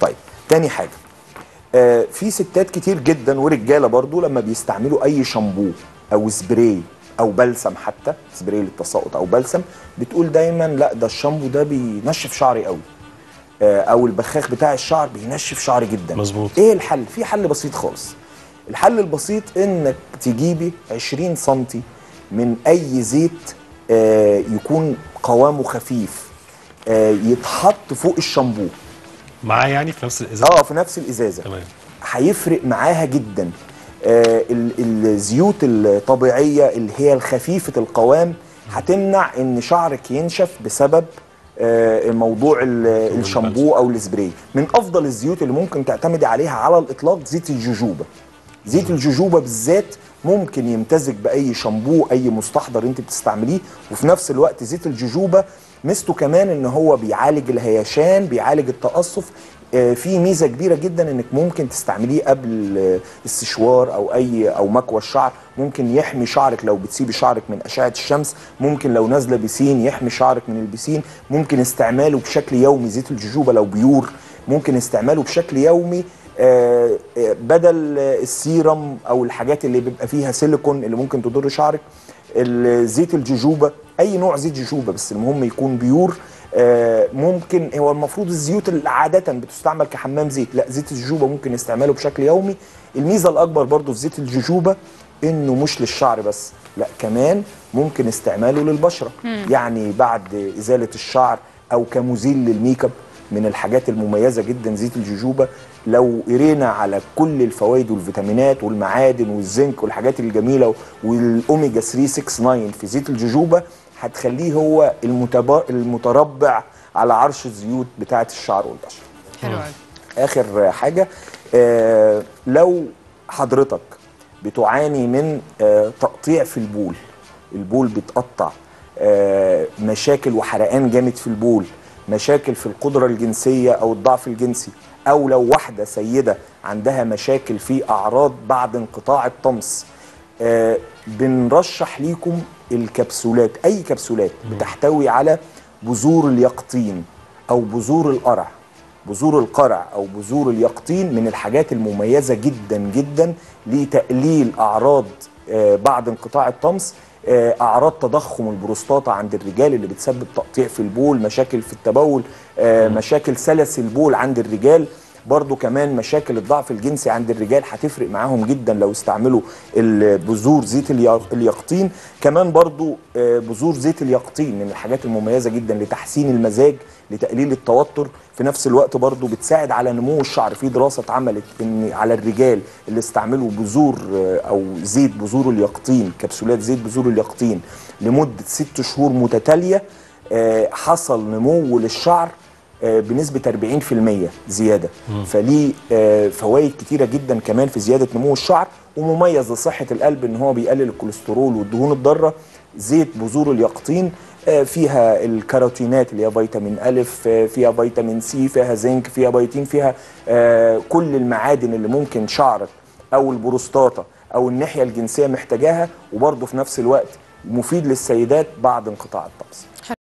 طيب تاني حاجه آه في ستات كتير جدا ورجاله برضو لما بيستعملوا اي شامبو او سبراي او بلسم حتى سبراي للتساقط او بلسم بتقول دايما لا ده الشامبو ده بينشف شعري قوي آه او البخاخ بتاع الشعر بينشف شعري جدا مظبوط. ايه الحل في حل بسيط خالص الحل البسيط انك تجيبي 20 سنتي من اي زيت آه يكون قوامه خفيف آه يتحط فوق الشامبو معاه يعني في نفس الازازه اه في نفس الازازه تمام هيفرق معاها جدا آه ال- الزيوت الطبيعيه اللي هي الخفيفه القوام هتمنع ان شعرك ينشف بسبب آه، موضوع ال- الشامبو او السبراي من افضل الزيوت اللي ممكن تعتمدي عليها على الاطلاق زيت الجوجوبا زيت الجوجوبا بالذات ممكن يمتزج باي شامبو اي مستحضر انت بتستعمليه وفي نفس الوقت زيت الجوجوبا ميزته كمان ان هو بيعالج الهيشان بيعالج التقصف آه، في ميزه كبيره جدا انك ممكن تستعمليه قبل آه، السشوار او اي او مكوى الشعر ممكن يحمي شعرك لو بتسيبي شعرك من اشعه الشمس ممكن لو نازله بيسين يحمي شعرك من البيسين ممكن استعماله بشكل يومي زيت الجوجوبا لو بيور ممكن استعماله بشكل يومي آه، آه، بدل آه، السيرم او الحاجات اللي بيبقى فيها سيليكون اللي ممكن تضر شعرك ال- زيت الجوجوبا اي نوع زيت جوجوبا بس المهم يكون بيور آه، ممكن هو المفروض الزيوت اللي عاده بتستعمل كحمام زيت لا زيت الجوجوبا ممكن استعماله بشكل يومي الميزه الاكبر برضو في زيت الجوجوبا انه مش للشعر بس لا كمان ممكن استعماله للبشره يعني بعد ازاله الشعر او كمزيل للميك اب من الحاجات المميزه جدا زيت الجوجوبا لو قرينا على كل الفوائد والفيتامينات والمعادن والزنك والحاجات الجميله والاوميجا 3 6 9 في زيت الجوجوبا هتخليه هو المتبا- المتربع على عرش الزيوت بتاعه الشعر والبشره حلو قوي اخر حاجه آه لو حضرتك بتعاني من آه تقطيع في البول البول بيتقطع آه مشاكل وحرقان جامد في البول مشاكل في القدره الجنسيه او الضعف الجنسي او لو واحده سيده عندها مشاكل في اعراض بعد انقطاع الطمس آه بنرشح ليكم الكبسولات اي كبسولات بتحتوي على بذور اليقطين او بذور القرع بذور القرع او بذور اليقطين من الحاجات المميزه جدا جدا لتقليل اعراض آه، بعد انقطاع الطمس آه، اعراض تضخم البروستاتا عند الرجال اللي بتسبب تقطيع في البول مشاكل في التبول آه، مشاكل سلس البول عند الرجال برضو كمان مشاكل الضعف الجنسي عند الرجال هتفرق معاهم جدا لو استعملوا البذور زيت اليا- اليقطين كمان برضو آه، بذور زيت اليقطين من الحاجات المميزة جدا لتحسين المزاج لتقليل التوتر في نفس الوقت برضو بتساعد على نمو الشعر في دراسة اتعملت ان على الرجال اللي استعملوا بذور آه، او زيت بذور اليقطين كبسولات زيت بذور اليقطين لمدة ست شهور متتالية آه، حصل نمو للشعر آه، بنسبة 40% زيادة فليه آه، فوائد كتيرة جدا كمان في زيادة نمو الشعر ومميز لصحة القلب ان هو بيقلل الكوليسترول والدهون الضارة زيت بذور اليقطين آه، فيها الكاروتينات اللي هي فيتامين ألف آه، فيها فيتامين سي فيها زنك فيها بيتين فيها آه، كل المعادن اللي ممكن شعرك أو البروستاتا أو الناحية الجنسية محتاجاها وبرضه في نفس الوقت مفيد للسيدات بعد انقطاع الطقس